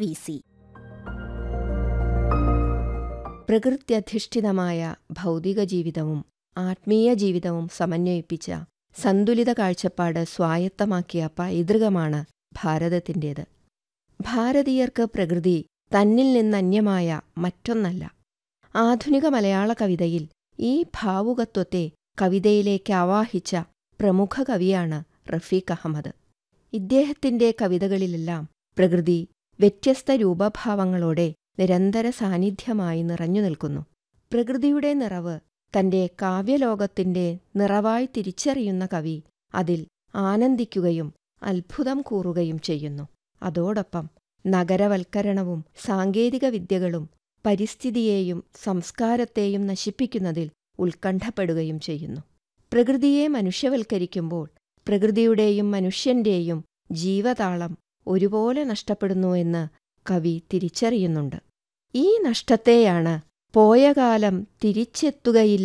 V C പ്രകൃത്യധിഷ്ഠിതമായ ഭൗതിക ജീവിതവും ആത്മീയ ജീവിതവും സമന്വയിപ്പിച്ച സന്തുലിത കാഴ്ചപ്പാട് സ്വായത്തമാക്കിയ പൈതൃകമാണ് ഭാരതത്തിൻ്റേത് ഭാരതീയർക്ക് പ്രകൃതി തന്നിൽ നിന്നന്യമായ മറ്റൊന്നല്ല ആധുനിക മലയാള കവിതയിൽ ഈ ഭാവുകത്വത്തെ കവിതയിലേക്ക് ആവാഹിച്ച പ്രമുഖ കവിയാണ് റഫീഖ് അഹമ്മദ് ഇദ്ദേഹത്തിന്റെ കവിതകളിലെല്ലാം പ്രകൃതി വ്യത്യസ്ത രൂപഭാവങ്ങളോടെ നിരന്തര സാന്നിധ്യമായി നിറഞ്ഞു നിൽക്കുന്നു പ്രകൃതിയുടെ നിറവ് തന്റെ കാവ്യലോകത്തിന്റെ നിറവായി തിരിച്ചറിയുന്ന കവി അതിൽ ആനന്ദിക്കുകയും അത്ഭുതം കൂറുകയും ചെയ്യുന്നു അതോടൊപ്പം നഗരവൽക്കരണവും സാങ്കേതിക വിദ്യകളും പരിസ്ഥിതിയെയും സംസ്കാരത്തെയും നശിപ്പിക്കുന്നതിൽ ഉത്കണ്ഠപ്പെടുകയും ചെയ്യുന്നു പ്രകൃതിയെ മനുഷ്യവൽക്കരിക്കുമ്പോൾ പ്രകൃതിയുടെയും മനുഷ്യന്റെയും ജീവതാളം ഒരുപോലെ നഷ്ടപ്പെടുന്നു എന്ന് കവി തിരിച്ചറിയുന്നുണ്ട് ഈ നഷ്ടത്തെയാണ് പോയ കാലം തിരിച്ചെത്തുകയില്ല